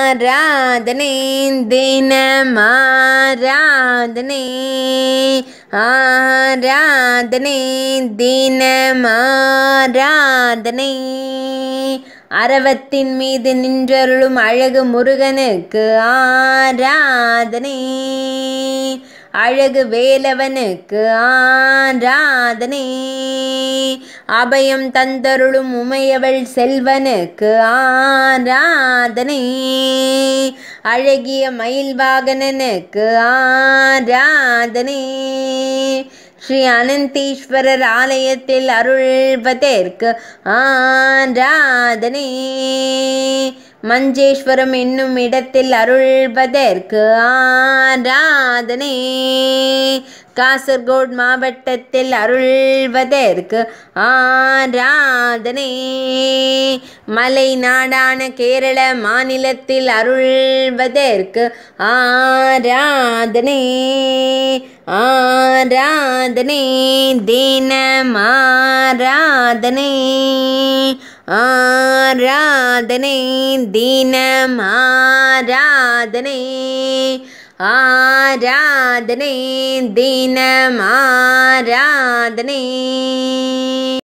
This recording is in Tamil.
ஆராதனை தினமாராதனை ஆராதனை தினமாராதனை அரவத்தின் மீது நின்றருளும் அழகு முருகனுக்கு ஆராதனை அழகு வேலவனுக்கு ஆராதனை அபயம் தந்தருளும் உமையவள் செல்வனுக்கு ஆராதனை அழகிய மயில் வாகனனுக்கு ஆராதனை ஸ்ரீ அனந்தீஸ்வரர் ஆலயத்தில் அருள்வதற்கு ஆராதனை மஞ்சேஸ்வரம் என்னும் இடத்தில் அருள்வதற்கு ஆராதனை காசர்கோட் மாவட்டத்தில் அருள்வதற்கு ஆராதனை மலை நாடான கேரள மாநிலத்தில் அருள்வதற்கு ஆராதனை ஆராதனை தினம் ஆராதனை ஆராதனை தினம் ஆராதனை ஆராதனை தினம் ஆராதனை